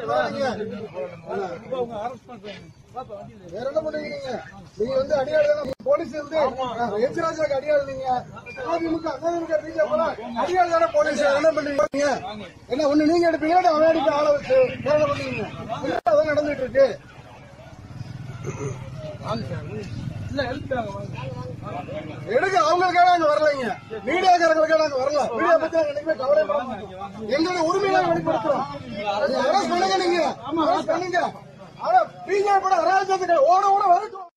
வராதீங்க. வேற என்ன பண்ணுவீங்க நீங்க வந்து அடியாள் தானே போலீஸ் வந்து எச் ராஜாக்கு அடியாள் நீங்க அதிமுக அதிமுக பிஜேபி அடியாள் தானே போலீஸ் என்ன பண்ணுவீங்க என்ன ஒண்ணு நீங்க எடுப்பீங்க இல்ல அவன் அடிக்க ஆளை வச்சு வேற என்ன பண்ணுவீங்க இல்ல, அதான் நடந்துட்டு இருக்கு எடுக்க அவங்களுக்காக அங்க வரலைங்க மீடியாக்காரங்களுக்காக நாங்க வரல மீடியா பத்தி நாங்க என்னைக்குமே கவலை எங்களுடைய உரிமையை நாங்க வெளிப்படுத்துறோம் நீங்க arrest பண்ணுங்க நீங்க arrest பண்ணுங்க ஆனா பிஜேபி அராஜகத்துக்கு ஓட ஓட வரட்டும்